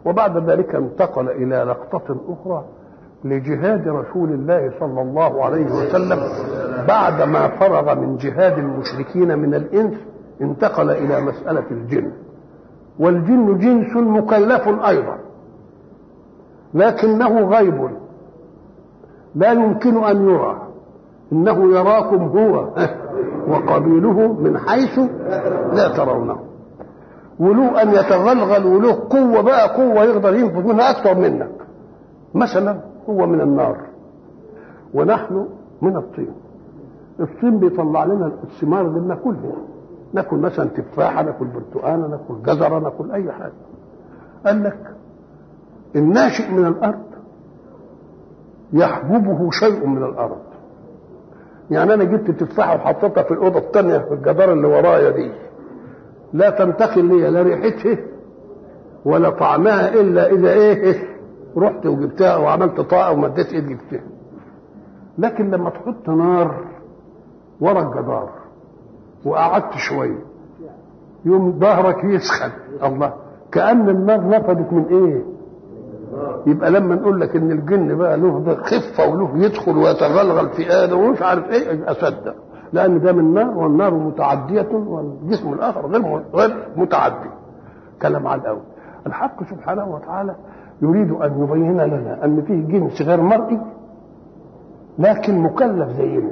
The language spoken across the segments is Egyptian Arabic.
وبعد ذلك انتقل إلى لقطة أخرى لجهاد رسول الله صلى الله عليه وسلم بعدما فرغ من جهاد المشركين من الإنس انتقل إلى مسألة الجن والجن جنس مكلف أيضا لكنه غيب لا يمكن أن يرى إنه يراكم هو وقبيله من حيث لا ترونه وله أن يتغلغل وله قوة بقى قوة يقدر ينفذ منها أكثر منك مثلا هو من النار ونحن من الطين الطين بيطلع لنا الثمار اللي بناكلها ناكل مثلا تفاحة ناكل برتقانة ناكل جزرة ناكل أي حاجة قال لك الناشئ من الأرض يحببه شيء من الأرض يعني أنا جبت تفاحة وحطيتها في الأوضة الثانية في الجدار اللي ورايا دي لا تنتقل لي لا ريحتها ولا طعمها إلا إذا إيه رحت وجبتها وعملت طاقة ومديت إيدي جبتها لكن لما تحط نار ورا الجدار وقعدت شوية يوم ظهرك يسخن الله كأن النار نفدت من إيه يبقى لما نقول لك ان الجن بقى له خفه وله يدخل ويتغلغل في ادم ومش عارف ايه اصدق لان ده من نار والنار متعديه والجسم الاخر غير غير متعدي كلام على الاول الحق سبحانه وتعالى يريد ان يبين لنا ان فيه جنس غير مرئي لكن مكلف زينا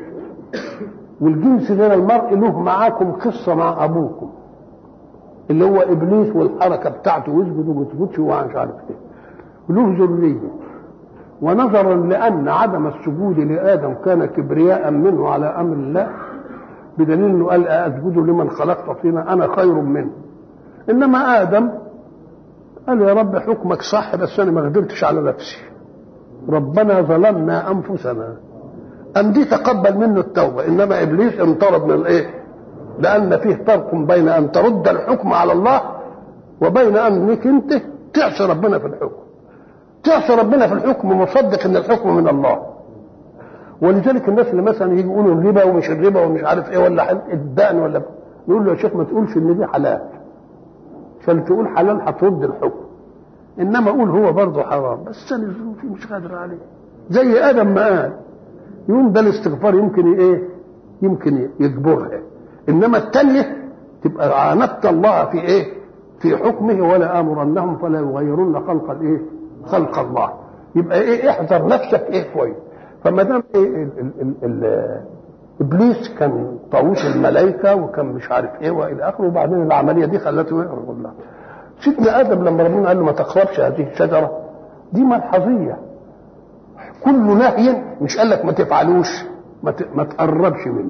والجنس غير المرئي له معاكم قصه مع ابوكم اللي هو ابليس والحركه بتاعته ويسجد وما تسجدش ومش عارف ايه له ذريه ونظرا لان عدم السجود لادم كان كبرياء منه على امر الله بدليل انه قال اسجد لمن خلقت طينا انا خير منه انما ادم قال يا رب حكمك صح بس انا ما قدرتش على نفسي ربنا ظلمنا انفسنا ام دي تقبل منه التوبه انما ابليس انطرد من الايه لان فيه فرق بين ان ترد الحكم على الله وبين انك انت تعصي ربنا في الحكم تعصي ربنا في الحكم مصدق ان الحكم من الله ولذلك الناس اللي مثلا يجي يقولوا الربا ومش الربا ومش عارف ايه ولا الدقن ولا نقول له يا شيخ ما تقولش ان دي حلال عشان تقول حلال هترد الحكم انما قول هو برضه حرام بس انا ظروفي مش قادر عليه زي ادم ما قال يوم ده الاستغفار يمكن ايه يمكن يجبرها انما الثانيه تبقى عاندت الله في ايه في حكمه ولا امرنهم فلا يغيرن خلق الايه خلق الله يبقى ايه احذر نفسك ايه كويس فما دام ايه ال ال ال ال ابليس كان طاووس الملائكه وكان مش عارف ايه والى اخره وبعدين العمليه دي خلته يعرض الله سيدنا ادم لما ربنا قال له ما تقربش هذه الشجره دي ملحظيه كل نهي مش قال لك ما تفعلوش ما, ما تقربش منه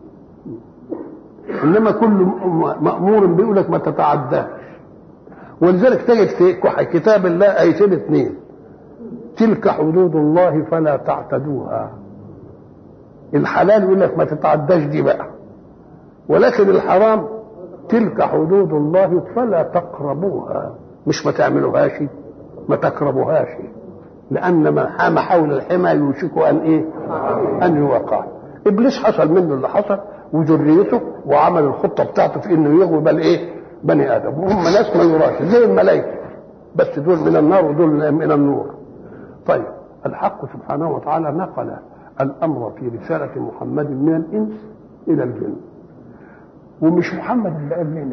انما كل مامور بيقول لك ما تتعداش ولذلك تجد في كتاب الله ايتين اثنين تلك حدود الله فلا تعتدوها الحلال يقول لك ما تتعداش دي بقى ولكن الحرام تلك حدود الله فلا تقربوها مش ما تعملوهاش ما تقربوهاش لان ما حام حول الحمى يوشك ان ايه ان يوقع ابليس حصل منه اللي حصل وذريته وعمل الخطه بتاعته في انه يغوي بل ايه بني ادم وهم ناس ما يراش زي الملائكه بس دول من النار ودول من النور طيب الحق سبحانه وتعالى نقل الامر في رساله محمد من الانس الى الجن ومش محمد اللي قال لنا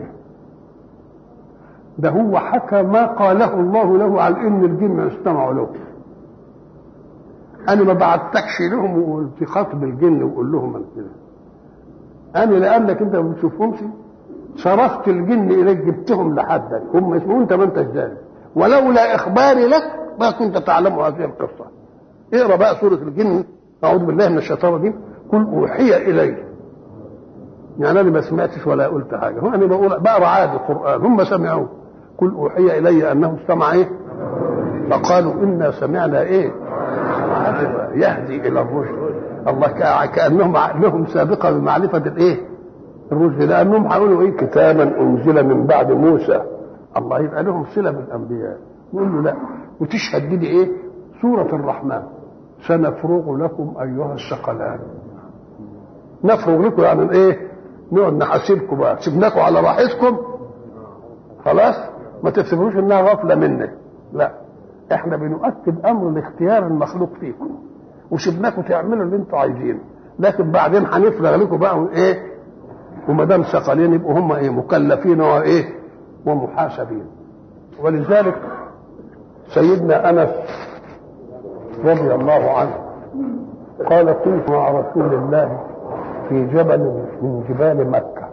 ده هو حكى ما قاله الله له على ان الجن يستمعوا له انا ما بعتكش لهم وقلت في خطب الجن وقول لهم كده انا لانك انت ما بتشوفهمش صرفت الجن اليك جبتهم لحدك هم اسمه انت ما انت ذلك ولولا اخباري لك ما كنت تعلم هذه القصه اقرا بقى سوره الجن اعوذ بالله من الشيطان الرجيم قل اوحي الي يعني انا ما سمعتش ولا قلت حاجه هو انا بقول بقرا عادي قران هم سمعوه قل اوحي الي انه استمع ايه فقالوا انا سمعنا ايه عجبا يهدي الى الرشد الله كانهم لهم سابقه بمعرفه الايه الرشد لانهم هيقولوا ايه كتابا انزل من بعد موسى الله يبقى لهم صله بالانبياء يقول له لا وتشهد دي ايه سوره الرحمن سنفرغ لكم ايها الثقلان نفرغ لكم يعني ايه نقعد نحاسبكم بقى سيبناكم على راحتكم خلاص ما تفتكروش انها غفله منك لا احنا بنؤكد امر الاختيار المخلوق فيكم وسيبناكم تعملوا اللي انتوا عايزينه لكن بعدين هنفرغ لكم بقى ايه وما دام ثقلين يبقوا هم ايه مكلفين وايه ومحاسبين ولذلك سيدنا انس رضي الله عنه قال كنت مع رسول الله في جبل من جبال مكه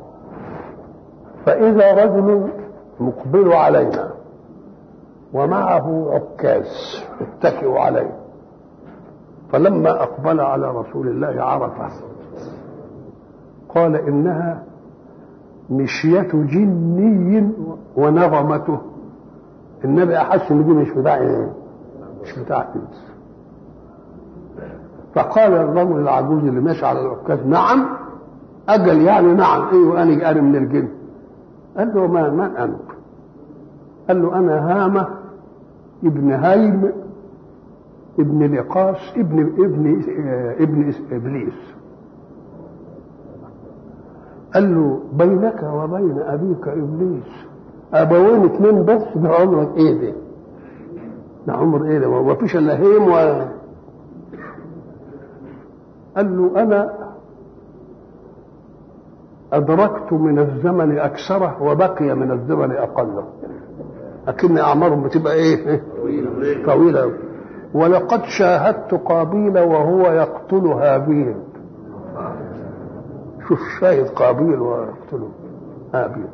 فاذا رجل مقبل علينا ومعه عكاز اتكئ عليه فلما اقبل على رسول الله عرفه قال انها مشية جني ونظمته النبي احس ان دي مش بتاع ايه مش بتاع انس فقال الرجل العجوز اللي ماشي على العكاز نعم اجل يعني نعم ايوه انا انا من الجن قال له ما من انت قال له انا هامه ابن هيم ابن لقاس ابن ابن ابن ابليس قال له بينك وبين ابيك ابليس ابوين اتنين بس ده عمرك ايه ده ده عمر ايه ده ما فيش الا هيم و قال له انا ادركت من الزمن اكثره وبقي من الزمن اقله لكن اعمارهم بتبقى ايه طويله ولقد شاهدت قابيل وهو يقتل هابيل شوف شاهد قابيل ويقتله هابيل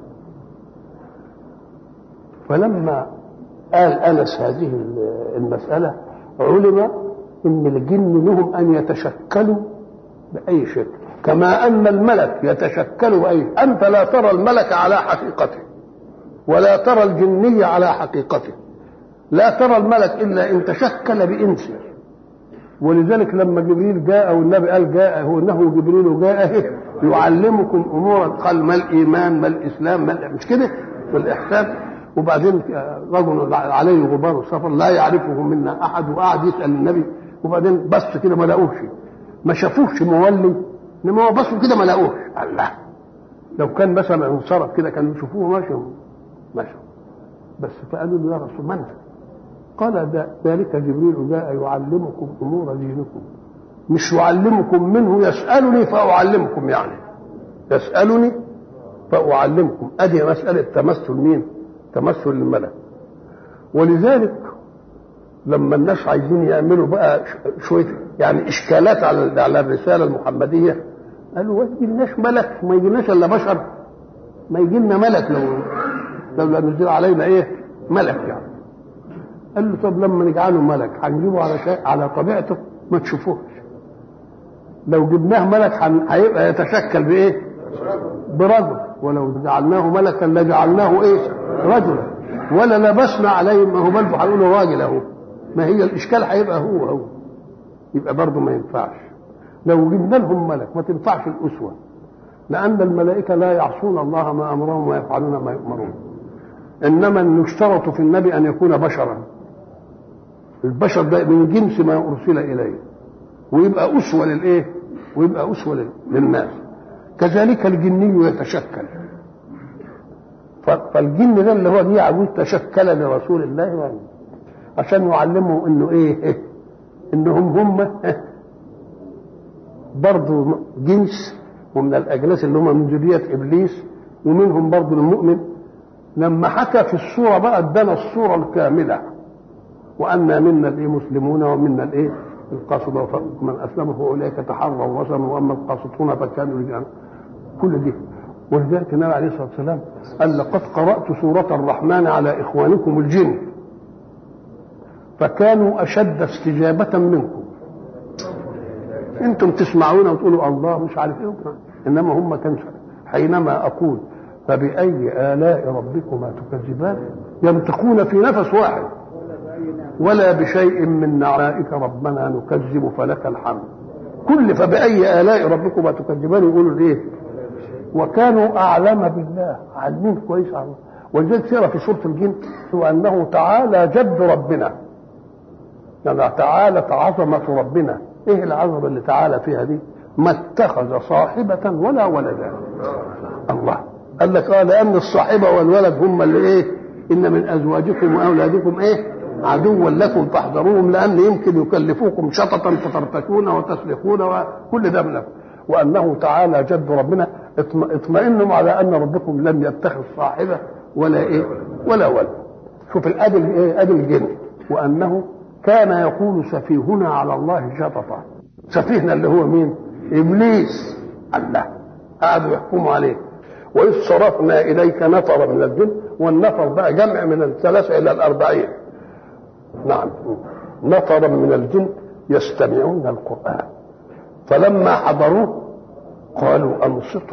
فلما قال انس هذه المساله علم ان الجن لهم ان يتشكلوا باي شكل كما ان الملك يتشكل باي انت لا ترى الملك على حقيقته ولا ترى الجني على حقيقته لا ترى الملك الا ان تشكل بانس ولذلك لما جبريل جاء والنبي قال جاء هو انه جبريل جاء يعلمكم امورا قال ما الايمان ما الاسلام ما مش كده والاحسان وبعدين رجل عليه غبار السفر لا يعرفه منا احد وقعد يسال النبي وبعدين بس كده ما لقوش ما شافوش مولي انما هو بصوا كده ما لقوش الله لو كان مثلا انصرف كده كانوا يشوفوه ماشي ماشي بس فقالوا له يا رسول من قال ذلك جبريل جاء يعلمكم امور دينكم مش يعلمكم منه يسالني فاعلمكم يعني يسالني فاعلمكم ادي مساله تمثل مين تمثل الملك ولذلك لما الناس عايزين يعملوا بقى شويه يعني اشكالات على على الرساله المحمديه قالوا ما يجيلناش ملك ما يجيلناش الا بشر ما يجي لنا ملك لو لو لم ينزل علينا ايه ملك يعني قال له طب لما نجعله ملك هنجيبه على شيء على طبيعته ما تشوفوش لو جبناه ملك هيبقى يتشكل بايه برجل ولو جعلناه ملكا لجعلناه ايه رجلا ولا لبسنا عليه ما هو برضه هنقوله راجل اهو ما هي الاشكال هيبقى هو هو يبقى برضه ما ينفعش لو جبنا لهم ملك ما تنفعش الاسوه لان الملائكه لا يعصون الله ما امرهم ويفعلون ما يؤمرون انما يشترط في النبي ان يكون بشرا البشر ده من جنس ما ارسل اليه ويبقى اسوه للايه ويبقى اسوه للناس كذلك الجني يتشكل فالجن ده اللي هو دي عجوز تشكل لرسول الله عشان يعلمه انه ايه انهم هم برضه جنس ومن الاجناس اللي هم من ذريه ابليس ومنهم برضه المؤمن لما حكى في الصوره بقى ادانا الصوره الكامله وأنا منا الايه مسلمون ومنا الايه القاسطون من اسلم فاولئك تحروا وصلوا واما القاسطون فكانوا رجالا كل دي ولذلك النبي عليه الصلاه والسلام قال لقد قرات سوره الرحمن على اخوانكم الجن فكانوا اشد استجابه منكم انتم تسمعون وتقولوا الله مش عارف ايه انما هم كانوا حينما اقول فباي الاء ربكما تكذبان ينطقون في نفس واحد ولا بشيء من نعمائك ربنا نكذب فلك الحمد كل فبأي آلاء ربكما تكذبان يقولوا ايه وكانوا أعلم بالله عالمين كويس على ولذلك سيرة في سورة الجن هو أنه تعالى جد ربنا يعني تعالت عظمة ربنا ايه العظمة اللي تعالى فيها دي ما اتخذ صاحبة ولا ولدا الله قال لك اه لأن الصاحبة والولد هم اللي ايه ان من ازواجكم واولادكم ايه عدوا لكم فاحذروهم لان يمكن يكلفوكم شططا فترتكون وتسلخون وكل ده من وانه تعالى جد ربنا اطمئنوا على ان ربكم لم يتخذ صاحبه ولا ايه ولا ولد شوف الادل ايه ادل الجن وانه كان يقول سفيهنا على الله شططا سفيهنا اللي هو مين ابليس الله قعدوا يحكموا عليه واذ صرفنا اليك نفرا من الجن والنفر بقى جمع من الثلاثه الى الاربعين نعم نفرا من الجن يستمعون القران فلما حضروه قالوا انصتوا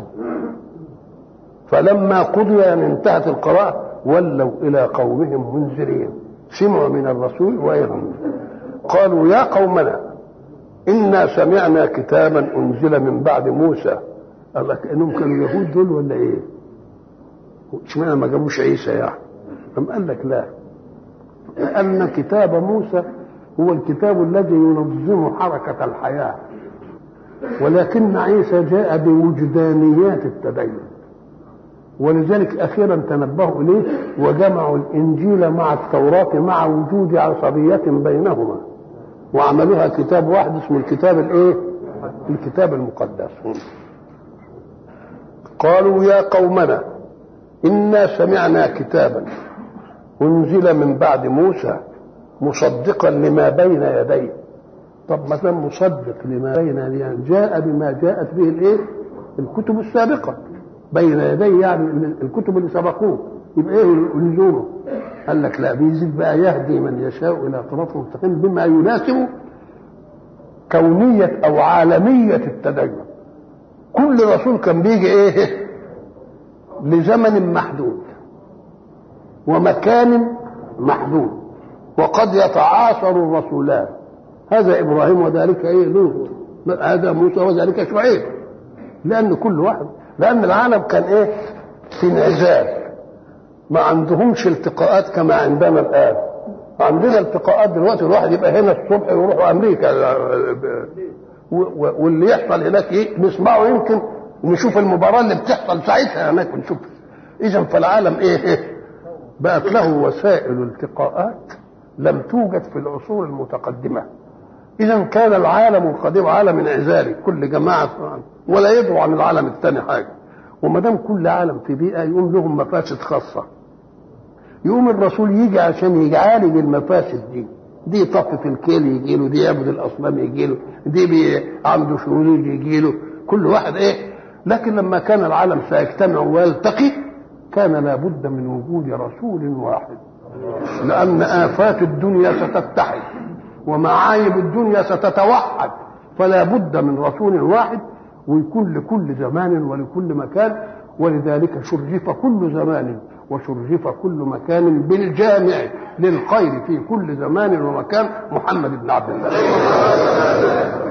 فلما قضي يعني انتهت القراءه ولوا الى قومهم منذرين سمعوا من الرسول وإيهم قالوا يا قومنا إنا سمعنا كتابا أنزل من بعد موسى قال لك إنهم كانوا يهود دول ولا إيه؟ اشمعنى ما جابوش عيسى يعني؟ أم قال لك لا لأن كتاب موسى هو الكتاب الذي ينظم حركة الحياة ولكن عيسى جاء بوجدانيات التدين ولذلك اخيرا تنبهوا اليه وجمعوا الانجيل مع التوراه مع وجود عصبيه بينهما وعملوها كتاب واحد اسمه الكتاب الايه الكتاب المقدس قالوا يا قومنا انا سمعنا كتابا انزل من بعد موسى مصدقا لما بين يديه طب مثلا مصدق لما بين يديه جاء بما جاءت به الايه الكتب السابقه بين يدي يعني الكتب اللي سبقوه يبقى ايه لزومه؟ قال لك لا بيزيد بقى يهدي من يشاء الى صراط مستقيم بما يناسب كونية أو عالمية التدين كل رسول كان بيجي إيه لزمن محدود ومكان محدود وقد يتعاصر الرسولان هذا إبراهيم وذلك إيه لوط هذا موسى وذلك شعيب لأن كل واحد لأن العالم كان إيه في انعزال ما عندهمش التقاءات كما عندنا الآن عندنا التقاءات دلوقتي الواحد يبقى هنا الصبح ويروح امريكا واللي يحصل هناك ايه نسمعه يمكن ونشوف المباراه اللي بتحصل ساعتها هناك ونشوف اذا فالعالم ايه بقت له وسائل التقاءات لم توجد في العصور المتقدمه اذا كان العالم القديم عالم انعزالي كل جماعه ولا يدعو عن العالم الثاني حاجه وما دام كل عالم في بيئه يقوم لهم مفاسد خاصه يقوم الرسول يجي عشان يعالج المفاسد دي دي طاقة الكيل يجي له دي يعبد الأصنام يجي له دي بي عنده شذوذ يجي له كل واحد إيه لكن لما كان العالم سيجتمع ويلتقي كان لابد من وجود رسول واحد لأن آفات الدنيا ستتحد ومعايب الدنيا ستتوحد فلا بد من رسول واحد ويكون لكل زمان ولكل مكان ولذلك شرف كل زمان وشرف كل مكان بالجامع للخير في كل زمان ومكان محمد بن عبد الله